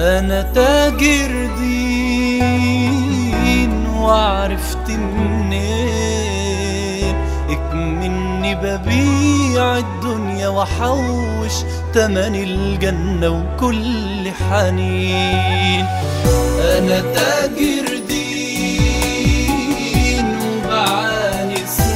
أنا تاجر دين وعرفت منين اكمني ببيع الدنيا وحوش تمن الجنة وكل حنين أنا تاجر دين وبعاني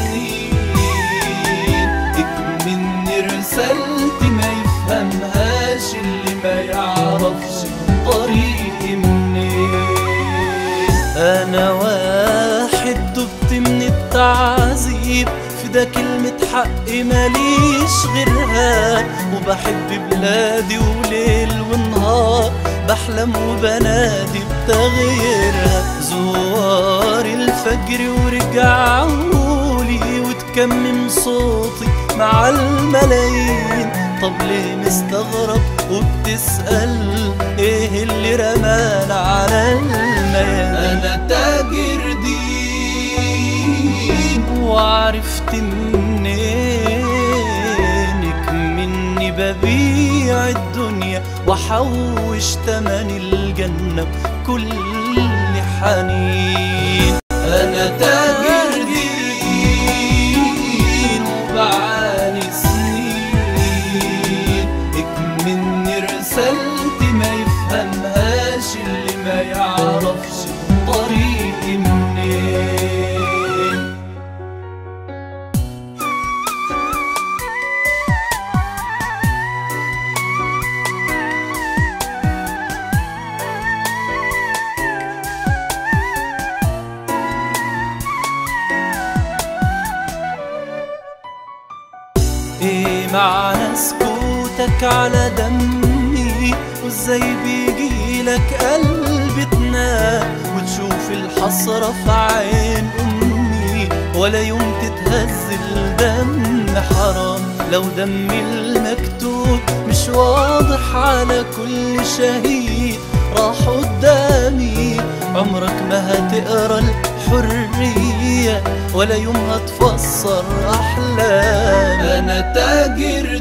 سنين اكمني رسالتي ما يفهمهاش اللي ما يعرفش طريقي منين أنا واحد دبت من التعذيب في ده كلمة حق ماليش غيرها وبحب بلادي وليل ونهار بحلم وبنادي بتغييرها زوار الفجر ورجعولي وتكمم صوتي مع الملايين طب ليه مستغرب وبتسأل ايه اللي رمانا على الميادين انا تاجر دين وعرفت منينك مني ببيع الدنيا وحوش تمن الجنة بكل حنين أنا تاجر دين وبعاني سنين اكمني رسالتي ما يفهمهاش اللي ما يعرفش طريقي منين ايه معنى سكوتك على دمي وازاي بيجيلك قلب تنام وتشوف الحسرة في عين امي ولا يوم تتهز الدم حرام لو دمي المكتوب مش واضح على كل شهيد راح قدامي عمرك ما هتقرا الحرية ولا يوم هتفسر أحلام أنا تاجر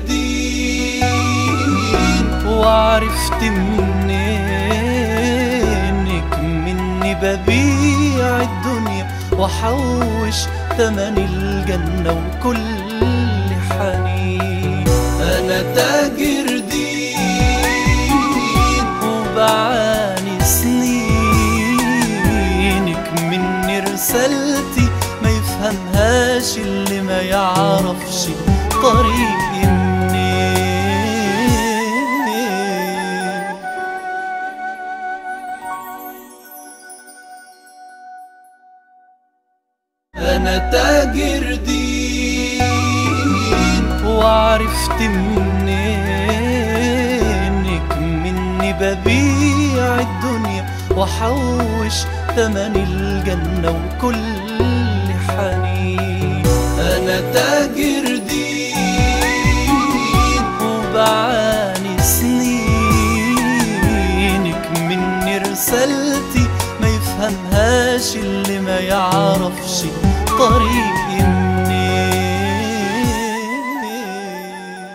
دين وعرفت منينك مني ببيع الدنيا وحوش تمن الجنة وكل حنين أنا تاجر دين وبعاني سنينك مني رسالتي ما يفهمهاش اللي ما يعرفش طريقي منين أنا تاجر دين وعرفت منينك مني ببيع الدنيا وحوش تمن الجنة وكل حنين أنا تاجر دين وبعاني سنينك مني رسالتي ما يفهمهاش اللي ما يعرفش طريقي